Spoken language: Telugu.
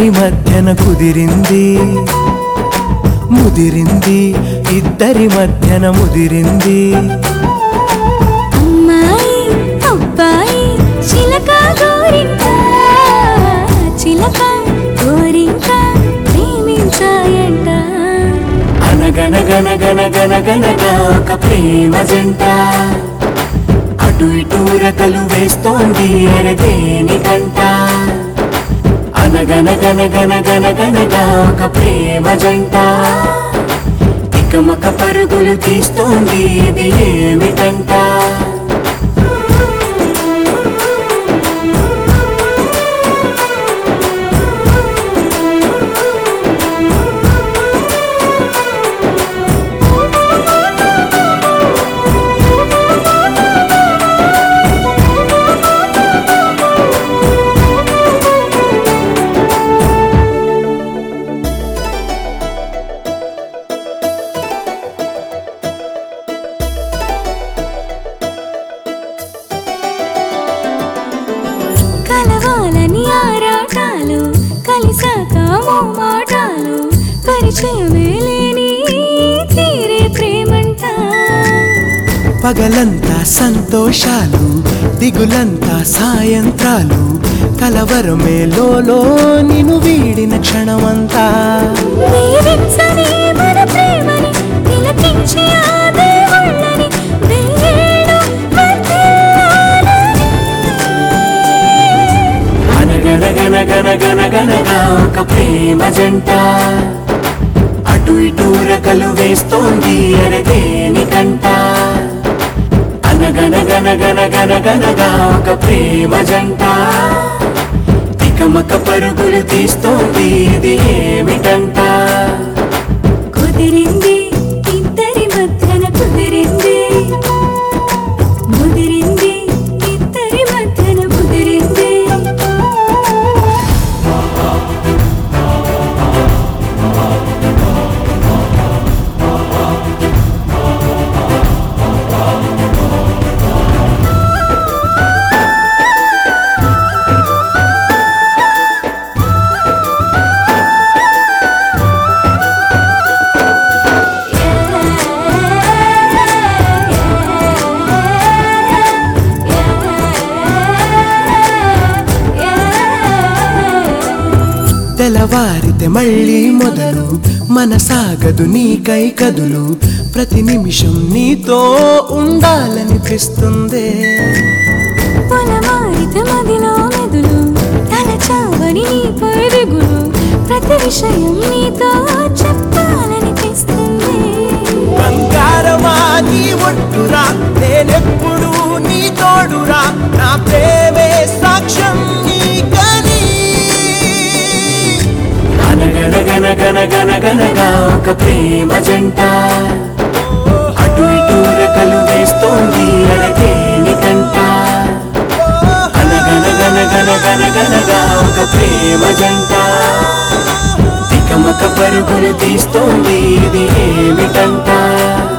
మధ్యన కుదిరింది ముదిరింది ఇద్దరి మధ్యన ముదిరింది అమ్మాయి అబ్బాయి చిలక గోరింక చిలక గోరింక ప్రేమించాయంట అనగనగనగనగనగనగా ఒక ప్రేమ జంట అటు ఇటు రకలు వేస్తోంది ఎరదేనికంట అనగనగనగనగనగనగా ఒక ప్రేమ జంట ఇకమక పరుగులు తీస్తోంది ఇది ఏమిటంట కలవాలని ఆరాటాలు కలిసాక మాటాలు పరిచయమే లేని తీరే ప్రేమంట పగలంతా సంతోషాలు దిగులంతా సాయంత్రాలు కలవరమే లోలో నిన్ను వీడిన క్షణమంతా దీవించని మన ప్రేమని తిలకించి ఆ దేవుళ్ళని వెయ్యేళ్ళు వర్ధిల్లాలని. అనగనగనగనగనగనగా ఒక ప్రేమ జంట అటు ఇటు రకలు వేస్తోంది ఎరదేనికంట అనగనగనగనగనగనగా ఒక ప్రేమ జంట తికమక పరుగులు తీస్తోంది ఇది ఏమిటంట కుదిరింది ఇద్దరి మధ్యన కుదిరింది ముదిరింది ఇద్దరి మధ్యన ముదిరింది తెల్లవారితే మళ్ళీ మొదలు మనసాగదు నీకై కదులు ప్రతి నిమిషం నీతో ఉండాలనిపిస్తుంది పొలమారిత మదిలో మెదులు తలచావని నీ పరుగులు ప్రతి విషయం నీతో చెప్పాలనిపిస్తుంది బంగారమా నీ ఒట్టురా నేనెప్పుడు నీ తోడురా నా ప్రేమే సాక్ష్యం నీకని అనగనగనగనగనగనగా ఒక ప్రేమ జంట అటు ఇటు రెక్కలు వేస్తోంది అడగేనికంట అనగనగనగనగనగనగా ఒక ప్రేమ జంట తికమక పరుగులు తీస్తోంది ఇది ఏమిటంట